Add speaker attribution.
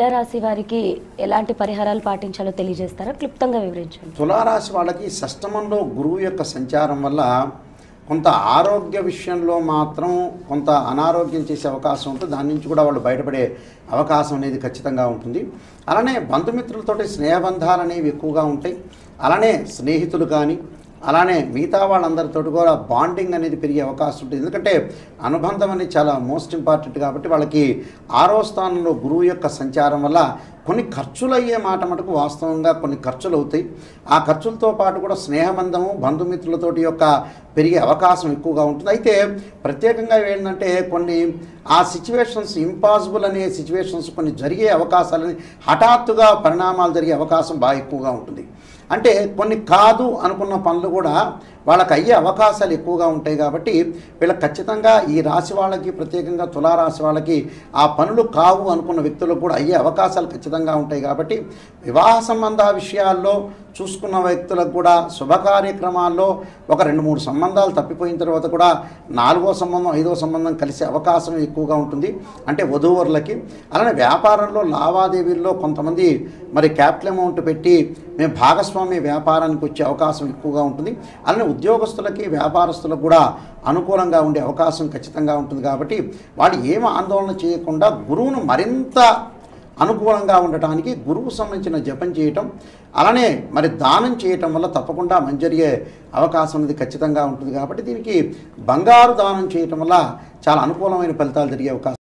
Speaker 1: రాశి వారికి ఎలాంటి పరిహారాలు పాటించాలో తెలియజేస్తారా క్లుప్తంగా వివరించండి
Speaker 2: తులారాశి వాళ్ళకి షష్టమంలో గురువు యొక్క సంచారం వల్ల కొంత ఆరోగ్య విషయంలో మాత్రం కొంత అనారోగ్యం చేసే అవకాశం ఉంటుంది దాని నుంచి కూడా వాళ్ళు బయటపడే అవకాశం అనేది ఖచ్చితంగా ఉంటుంది అలానే బంధుమిత్రులతోటి స్నేహబంధాలు అనేవి ఎక్కువగా ఉంటాయి అలానే స్నేహితులు కానీ అలానే మిగతా వాళ్ళందరితో కూడా బాండింగ్ అనేది పెరిగే అవకాశం ఉంటుంది ఎందుకంటే అనుబంధం అనేది చాలా మోస్ట్ ఇంపార్టెంట్ కాబట్టి వాళ్ళకి ఆరో స్థానంలో గురువు యొక్క సంచారం వల్ల కొన్ని ఖర్చులు అయ్యే మాట మటుకు వాస్తవంగా కొన్ని ఖర్చులు అవుతాయి ఆ ఖర్చులతో పాటు కూడా స్నేహబంధము బంధుమిత్రులతోటి యొక్క పెరిగే అవకాశం ఎక్కువగా ఉంటుంది అయితే ప్రత్యేకంగా ఏంటంటే కొన్ని ఆ సిచ్యువేషన్స్ ఇంపాసిబుల్ అనే సిచ్యువేషన్స్ కొన్ని జరిగే అవకాశాలని హఠాత్తుగా పరిణామాలు జరిగే అవకాశం బాగా ఎక్కువగా ఉంటుంది అంటే కొన్ని కాదు అనుకున్న పనులు కూడా వాళ్ళకి అయ్యే అవకాశాలు ఎక్కువగా ఉంటాయి కాబట్టి వీళ్ళకి ఖచ్చితంగా ఈ రాశి వాళ్ళకి ప్రత్యేకంగా తులారాశి వాళ్ళకి ఆ పనులు కావు అనుకున్న వ్యక్తులకు కూడా అయ్యే అవకాశాలు ఖచ్చితంగా ఉంటాయి కాబట్టి వివాహ సంబంధ విషయాల్లో చూసుకున్న వ్యక్తులకు కూడా శుభ కార్యక్రమాల్లో ఒక రెండు మూడు సంబంధాలు తప్పిపోయిన తర్వాత కూడా నాలుగో సంబంధం ఐదో సంబంధం కలిసే అవకాశం ఎక్కువగా ఉంటుంది అంటే వధూవరులకి అలానే వ్యాపారంలో లావాదేవీల్లో కొంతమంది మరి క్యాపిటల్ అమౌంట్ పెట్టి మేము భాగస్వామి వ్యాపారానికి వచ్చే అవకాశం ఎక్కువగా ఉంటుంది అలానే ఉద్యోగస్తులకి వ్యాపారస్తులకు కూడా అనుకూలంగా ఉండే అవకాశం ఖచ్చితంగా ఉంటుంది కాబట్టి వాళ్ళు ఏమి ఆందోళన చేయకుండా గురువును మరింత అనుకూలంగా ఉండటానికి గురువు సంబంధించిన జపం చేయటం అలానే మరి దానం చేయటం వల్ల తప్పకుండా మంచి జరిగే అవకాశం అనేది ఖచ్చితంగా ఉంటుంది కాబట్టి దీనికి బంగారు దానం చేయటం వల్ల చాలా అనుకూలమైన ఫలితాలు జరిగే అవకాశం